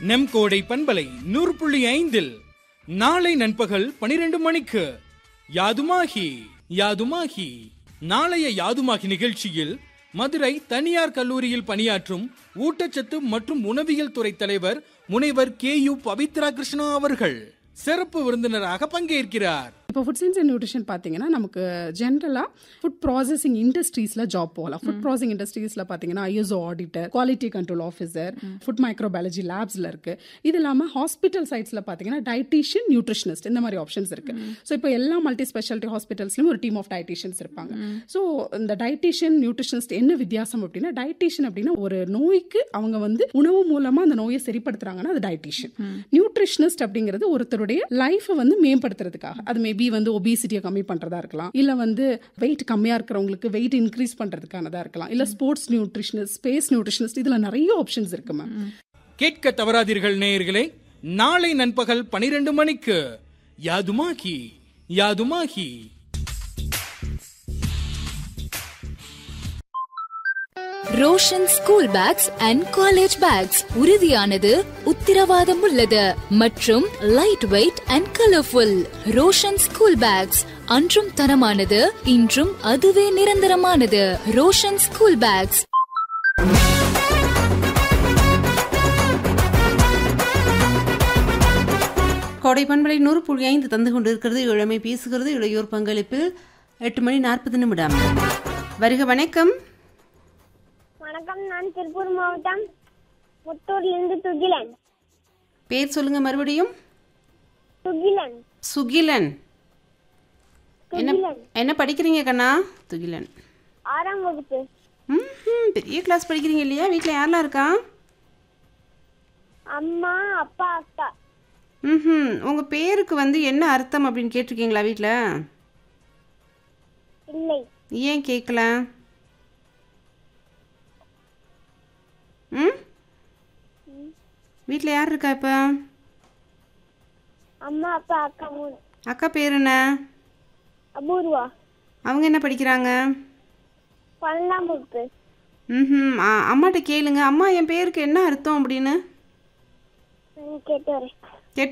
நெம் கோடை பண்பலை நூறு புள்ளி ஐந்தில் நாளை நண்பகல் பனிரெண்டு மணிக்கு யாதுமாகி யாதுமாகி நாளைய யாதுமாகி நிகழ்ச்சியில் மதுரை தனியார் கல்லூரியில் பணியாற்றும் ஊட்டச்சத்து மற்றும் உணவியல் துறை தலைவர் முனைவர் கே யு பவித்ரா கிருஷ்ணா அவர்கள் சிறப்பு விருந்தினராக பங்கேற்கிறார் இப்போ ஃபுட் சயின்ஸ் அண்ட் நியூட்ரிஷன் பார்த்தீங்கன்னா நமக்கு ஜென்ரலாக ஃபுட் ப்ராசஸிங் இண்டஸ்ட்ரீஸில் ஜாப் போகலாம் ஃபுட் ப்ராசஸிங் இண்டஸ்ட்ரீஸில் பார்த்தீங்கன்னா ISO auditor quality control officer food microbiology லேப்ஸில் இருக்குது இது இல்லாமல் ஹாஸ்பிட்டல் சைட்ஸில் பார்த்தீங்கன்னா டயட்டீஷியன் நியூட்ரிஷனிஸ்ட் இந்த மாதிரி ஆப்ஷன்ஸ் இருக்குது ஸோ இப்போ எல்லா மல்டி ஸ்பெஷாலிட்டி ஹாஸ்பிட்டல்ஸ்லையும் ஒரு டீம் ஆஃப் டயட்டீஷியன்ஸ் இருப்பாங்க ஸோ இந்த டயட்டீஷியன் நியூட்ரிஷனிஸ்ட் என்ன வித்தியாசம் அப்படின்னா டயட்டீஷியன் அப்படின்னா ஒரு நோய்க்கு அவங்க வந்து உணவு மூலமாக அந்த நோயை சரிப்படுத்துறாங்கன்னா அது டயட்டீஷியன் நியூட்ரிஷனிஸ்ட் அப்படிங்கிறது ஒருத்தருடைய லைஃபை வந்து மேம்படுத்துறதுக்காக அது மேபி வந்து ஒபிசிட்டியை கம்மி பண்றதா இருக்கலாம் இல்ல வந்து வெயிட் கம்மியா இருக்கிறவங்களுக்கு வெயிட் இன்க்ரீஸ் பண்றதுக்கானதா இருக்கலாம் இல்ல ஸ்போர்ட்ஸ் நியூட்ரிஷனிஸ்ட் ஸ்பேஸ் நியூட்ரிஷனிஸ்ட் இதுல நிறைய ஆப்ஷன்ஸ் இருக்கு மேம் கேட்க தவறாதீர்கள் நேயர்களே நாளை நண்பகல் பனிரெண்டு மணிக்கு யாதுமாகி யாதுமாகி Roshan school bags and college bags உறுதியானது உத்திரவாதம் உள்ளது மற்றும் light weight and colourful Roshan school bags அன்றும் தரமானது இன்றும் அதுவே நிரந்தரமானது ரோஷன் ஸ்கூல் பேக்ஸ் கோடை பண்பலை நூறு புள்ளி ஐந்து தந்து கொண்டிருக்கிறது இளமை பேசுகிறது இளையோர் பங்களிப்பில் எட்டு மணி நாற்பது நிமிடம் வருக வணக்கம் வணக்கம் நான் திருப்பூர் மாவட்டம் முத்தூர்லேருந்து துகிலன் பேர் சொல்லுங்க மறுபடியும் துகிலன் சுகிலன் என்ன என்ன படிக்கிறீங்க கண்ணா துகிலன் ஆறாம் வகுப்பு ம் பெரிய கிளாஸ் படிக்கிறீங்க இல்லையா வீட்டில் யாரெல்லாம் இருக்கா அம்மா அப்பா அக்கா ம் உங்கள் பேருக்கு வந்து என்ன அர்த்தம் அப்படின்னு கேட்டிருக்கீங்களா வீட்டில் இல்லை ஏன் கேட்கல ம் வீட்டில் யார் இருக்கா இப்போ அம்மா அப்பா அக்கா மூணு அக்கா பேர் என்ன அபூர்வா அவங்க என்ன படிக்கிறாங்க பன்னெண்டாம் வகுப்பு ம் அம்மாட்ட கேளுங்க அம்மா என் பேருக்கு என்ன அர்த்தம் அப்படின்னு நான் கேட்டு வரேன்